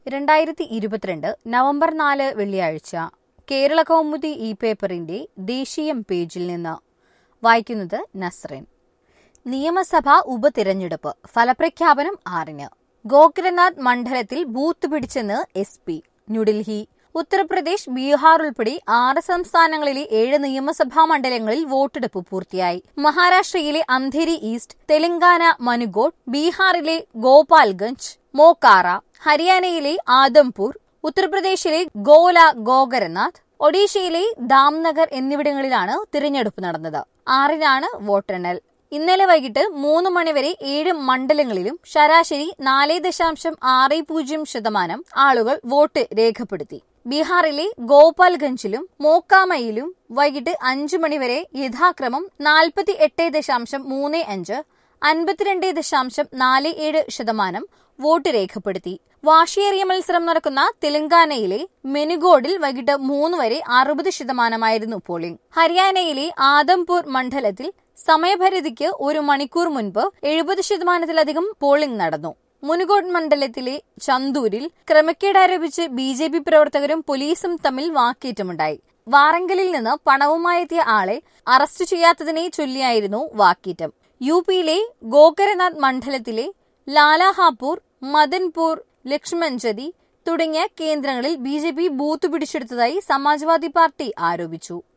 രണ്ടായിരത്തി ഇരുപത്തിരണ്ട് നവംബർ നാല് വെള്ളിയാഴ്ച കേരള കൗമുദി ഇ പേപ്പറിന്റെ ദേശീയം പേജിൽ നിന്ന് വായിക്കുന്നത് നസ്റിൻ നിയമസഭാ ഉപതിരഞ്ഞെടുപ്പ് ഫലപ്രഖ്യാപനം ആറിന് ഗോകുലനാഥ് മണ്ഡലത്തിൽ ബൂത്ത് പിടിച്ചെന്ന് എസ് പി ന്യൂഡൽഹി ഉത്തർപ്രദേശ് ബീഹാർ ഉൾപ്പെടെ ആറ് സംസ്ഥാനങ്ങളിലെ ഏഴ് നിയമസഭാ മണ്ഡലങ്ങളിൽ വോട്ടെടുപ്പ് പൂർത്തിയായി മഹാരാഷ്ട്രയിലെ അന്ധേരി ഈസ്റ്റ് തെലങ്കാന മനുഗോഡ് ബീഹാറിലെ ഗോപാൽഗഞ്ച് മോക്കാറ ഹരിയാനയിലെ ആദംപൂർ ഉത്തർപ്രദേശിലെ ഗോല ഗോകരനാഥ് ഒഡീഷയിലെ ദാംനഗർ എന്നിവിടങ്ങളിലാണ് തിരഞ്ഞെടുപ്പ് നടന്നത് ആറിനാണ് വോട്ടെണ്ണൽ ഇന്നലെ വൈകിട്ട് മൂന്ന് മണിവരെ ഏഴ് മണ്ഡലങ്ങളിലും ശരാശരി നാല് ദശാംശം ആറ് പൂജ്യം ശതമാനം ആളുകൾ വോട്ട് രേഖപ്പെടുത്തി ബീഹാറിലെ ഗോപാൽഗഞ്ചിലും മോക്കാമയിലും വൈകിട്ട് അഞ്ചു മണിവരെ യഥാക്രമം നാൽപ്പത്തി എട്ട് ദശാംശം മൂന്ന് അഞ്ച് അൻപത്തിരണ്ട് ദശാംശം നാല് ഏഴ് ശതമാനം വോട്ട് രേഖപ്പെടുത്തി വാശിയേറിയ മത്സരം നടക്കുന്ന തെലങ്കാനയിലെ മെനുഗോഡിൽ വൈകിട്ട് മൂന്ന് വരെ അറുപത് ശതമാനമായിരുന്നു പോളിംഗ് ഹരിയാനയിലെ ആദംപൂർ മണ്ഡലത്തിൽ സമയപരിധിക്ക് ഒരു മണിക്കൂർ മുൻപ് എഴുപത് ശതമാനത്തിലധികം പോളിംഗ് നടന്നു മുനുകോട് മണ്ഡലത്തിലെ ചന്തൂരിൽ ക്രമക്കേട് ആരോപിച്ച് ബി ജെ പി പ്രവർത്തകരും പോലീസും തമ്മിൽ വാക്കേറ്റമുണ്ടായി വാറങ്കലിൽ നിന്ന് പണവുമായെത്തിയ ആളെ അറസ്റ്റ് ചെയ്യാത്തതിനെ ചൊല്ലിയായിരുന്നു വാക്കേറ്റം യു പിയിലെ ഗോകരനാഥ് മണ്ഡലത്തിലെ ലാലാഹാപൂർ മദൻപൂർ ലക്ഷ്മൺചതി തുടങ്ങിയ കേന്ദ്രങ്ങളിൽ ബി ജെ പി ബൂത്ത് പിടിച്ചെടുത്തതായി സമാജ്വാദി പാർട്ടി ആരോപിച്ചു